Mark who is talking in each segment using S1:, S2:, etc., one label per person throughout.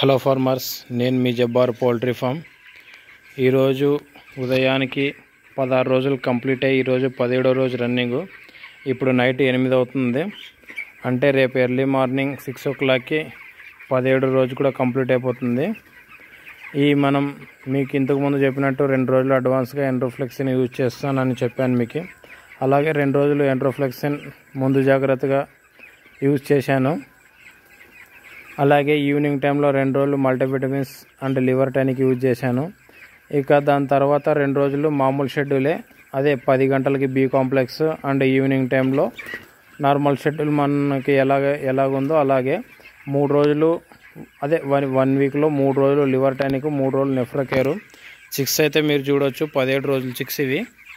S1: hello farmers నేను మీ Jabbar poultry farm ఈరోజు ఉదయానికి పదహారు రోజులు కంప్లీట్ అయ్యి ఈరోజు పదిహేడో రోజు రన్నింగ్ ఇప్పుడు నైట్ ఎనిమిది అవుతుంది అంటే రేపు ఎర్లీ మార్నింగ్ సిక్స్ ఓ క్లాక్కి పదిహేడు రోజు కూడా కంప్లీట్ అయిపోతుంది ఈ మనం మీకు ఇంతకు ముందు చెప్పినట్టు రెండు రోజులు అడ్వాన్స్గా ఎండ్రోఫ్లెక్సిన్ యూజ్ చేస్తానని చెప్పాను మీకు అలాగే రెండు రోజులు ఎండ్రోఫ్లెక్సిన్ ముందు జాగ్రత్తగా యూజ్ చేశాను అలాగే ఈవినింగ్ టైంలో రెండు రోజులు multivitamins and liver tonic use చేశాను ఇక దాని తర్వాత రెండు రోజులు మామూలు షెడ్యూలే అదే పది గంటలకి బి కాంప్లెక్స్ అండ్ ఈవినింగ్ టైంలో నార్మల్ షెడ్యూల్ మనకి ఎలాగ ఎలాగుందో అలాగే మూడు రోజులు అదే వన్ వన్ వీక్లో మూడు రోజులు లివర్ టానిక్ మూడు రోజులు నెఫ్రకేరు చిక్స్ అయితే మీరు చూడొచ్చు పదిహేడు రోజులు చిక్స్ ఇవి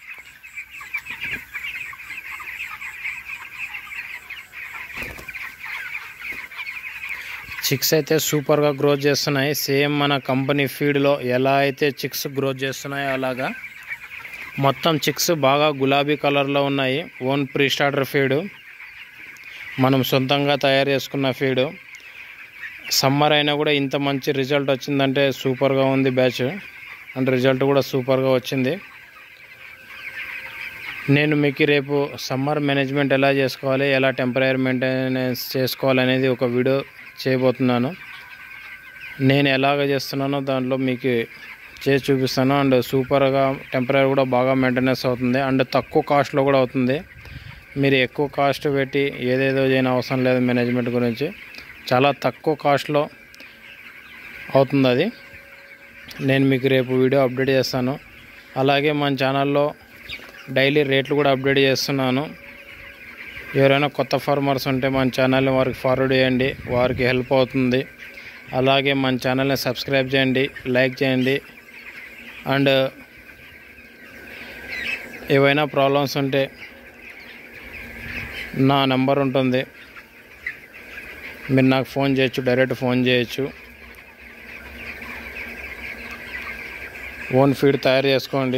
S1: చిక్స్ అయితే సూపర్గా గ్రోత్ చేస్తున్నాయి సేమ్ మన కంపెనీ ఫీడ్లో ఎలా అయితే చిక్స్ గ్రోత్ చేస్తున్నాయో అలాగా మొత్తం చిక్స్ బాగా గులాబీ కలర్లో ఉన్నాయి ఓన్ ప్రీ స్టార్టర్ ఫీడ్ మనం సొంతంగా తయారు చేసుకున్న ఫీడ్ సమ్మర్ అయినా కూడా ఇంత మంచి రిజల్ట్ వచ్చిందంటే సూపర్గా ఉంది బ్యాచ్ అండ్ రిజల్ట్ కూడా సూపర్గా వచ్చింది నేను మీకు రేపు సమ్మర్ మేనేజ్మెంట్ ఎలా చేసుకోవాలి ఎలా టెంపరీ మెయింటెనెన్స్ చేసుకోవాలి అనేది ఒక వీడియో చేయబోతున్నాను నేను ఎలాగ చేస్తున్నానో దాంట్లో మీకు చేసి చూపిస్తాను అండ్ సూపర్గా టెంపరీ కూడా బాగా మెయింటెనెన్స్ అవుతుంది అండ్ తక్కువ కాస్ట్లో కూడా అవుతుంది మీరు ఎక్కువ కాస్ట్ పెట్టి ఏదేదో చేయని అవసరం లేదు మేనేజ్మెంట్ గురించి చాలా తక్కువ కాస్ట్లో అవుతుంది అది నేను మీకు రేపు వీడియో అప్డేట్ చేస్తాను అలాగే మన ఛానల్లో డైలీ రేట్లు కూడా అప్డేట్ చేస్తున్నాను ఎవరైనా కొత్త ఫార్మర్స్ ఉంటే మన ఛానల్ని వారికి ఫార్వర్డ్ చేయండి వారికి హెల్ప్ అవుతుంది అలాగే మన ఛానల్ని సబ్స్క్రైబ్ చేయండి లైక్ చేయండి అండ్ ఏవైనా ప్రాబ్లమ్స్ ఉంటే నా నెంబర్ ఉంటుంది మీరు నాకు ఫోన్ చేయొచ్చు డైరెక్ట్ ఫోన్ చేయొచ్చు ఓన్ ఫీడ్ తయారు చేసుకోండి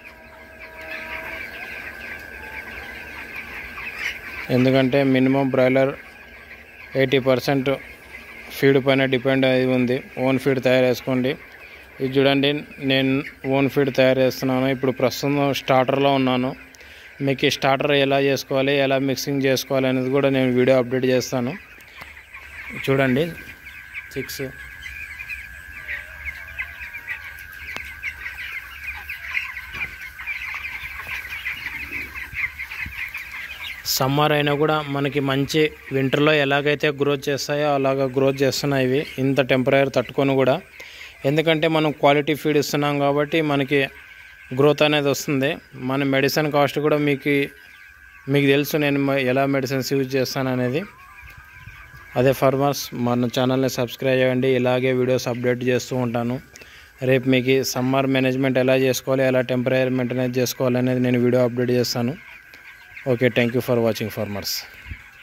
S1: ఎందుకంటే minimum broiler eighty percent feed పైన డిపెండ్ అయి ఉంది ఓన్ ఫీడ్ తయారు చేసుకోండి ఇది చూడండి నేను ఓన్ ఫీడ్ తయారు చేస్తున్నాను ఇప్పుడు ప్రస్తుతం స్టార్టర్లో ఉన్నాను మీకు ఈ స్టార్టర్ ఎలా చేసుకోవాలి ఎలా మిక్సింగ్ చేసుకోవాలి అనేది కూడా నేను వీడియో అప్డేట్ చేస్తాను చూడండి సిక్స్ సమ్మర్ అయినా కూడా మనకి మంచి వింటర్లో ఎలాగైతే గ్రోత్ చేస్తాయో అలాగ గ్రోత్ చేస్తున్నాయి ఇవి ఇంత టెంపరీ తట్టుకొని కూడా ఎందుకంటే మనం క్వాలిటీ ఫీడ్ ఇస్తున్నాం కాబట్టి మనకి గ్రోత్ అనేది వస్తుంది మన మెడిసిన్ కాస్ట్ కూడా మీకు మీకు తెలుసు నేను ఎలా మెడిసిన్స్ యూజ్ చేస్తాను అనేది అదే ఫార్మర్స్ మన ఛానల్ని సబ్స్క్రైబ్ చేయండి ఇలాగే వీడియోస్ అప్డేట్ చేస్తూ ఉంటాను రేపు మీకు సమ్మర్ మేనేజ్మెంట్ ఎలా చేసుకోవాలి ఎలా టెంపరీ మెయింటెనెన్స్ చేసుకోవాలి అనేది నేను వీడియో అప్డేట్ చేస్తాను okay thank you for watching farmers